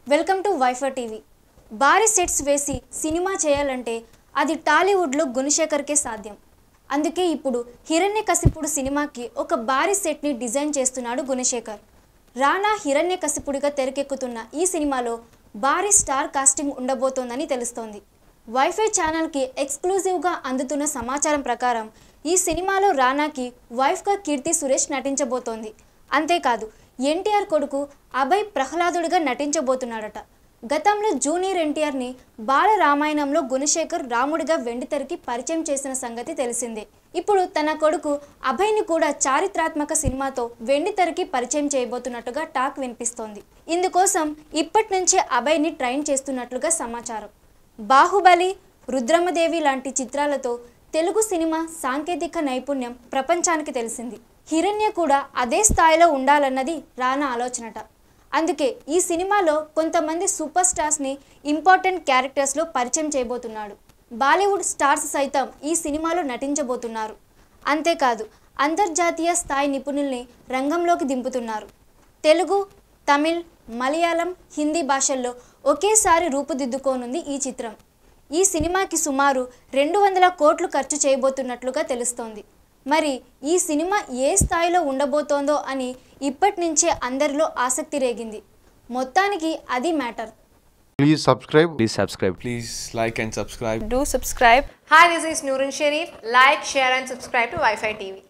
Welcome to వైఫర్ TV భారీ sets వేసి సినిమా చేయాలంటే అది టాలీవుడ్లో గుణశేఖర్కే సాధ్యం అందుకే ఇప్పుడు హిరణ్యకశిపుడు సినిమాకి ఒక భారీ సెట్ని డిజైన్ చేస్తున్నాడు గుణశేఖర్ రానా హిరణ్యకశిపుడిగా తెరకెక్కుతున్న ఈ సినిమాలో భారీ స్టార్ కాస్టింగ్ ఉండబోతోందని తెలుస్తోంది వైఫై ఛానల్కి ఎక్స్క్లూజివ్గా అందుతున్న సమాచారం ప్రకారం ఈ సినిమాలో రానాకి వైఫ్గా కీర్తి సురేష్ నటించబోతోంది అంతేకాదు ఎన్టీఆర్ కొడుకు అభయ్ ప్రహ్లాదుడిగా నటించబోతున్నాడట గతంలో జూనియర్ ఎన్టీఆర్ని బాల రామాయణంలో గుణశేఖర్ రాముడిగా వెండితెరకి పరిచయం చేసిన సంగతి తెలిసిందే ఇప్పుడు తన కొడుకు అభయ్ని కూడా చారిత్రాత్మక సినిమాతో వెండితెరకి పరిచయం చేయబోతున్నట్టుగా టాక్ వినిపిస్తోంది ఇందుకోసం ఇప్పటి నుంచే అభయ్ని ట్రైన్ చేస్తున్నట్లుగా సమాచారం బాహుబలి రుద్రమదేవి లాంటి చిత్రాలతో తెలుగు సినిమా సాంకేతిక నైపుణ్యం ప్రపంచానికి తెలిసింది హిరణ్య కూడా అదే స్థాయిలో ఉండాలన్నది రానా ఆలోచనట అందుకే ఈ సినిమాలో కొంతమంది సూపర్ స్టార్స్ని ఇంపార్టెంట్ క్యారెక్టర్స్లో పరిచయం చేయబోతున్నాడు బాలీవుడ్ స్టార్స్ సైతం ఈ సినిమాలో నటించబోతున్నారు అంతేకాదు అంతర్జాతీయ స్థాయి నిపుణుల్ని రంగంలోకి దింపుతున్నారు తెలుగు తమిళ్ మలయాళం హిందీ భాషల్లో ఒకేసారి రూపుదిద్దుకోనుంది ఈ చిత్రం ఈ సినిమాకి సుమారు రెండు వందల కోట్లు ఖర్చు చేయబోతున్నట్లుగా తెలుస్తోంది మరి ఈ సినిమా ఏ స్థాయిలో ఉండబోతోందో అని ఇప్పటి నుంచే అందరిలో ఆసక్తి రేగింది మొత్తానికి అది matter Please subscribe. Please subscribe. Please like and subscribe. do subscribe Hi, this is Nurun Sharif. Like, share, and subscribe to Wi Fi TV.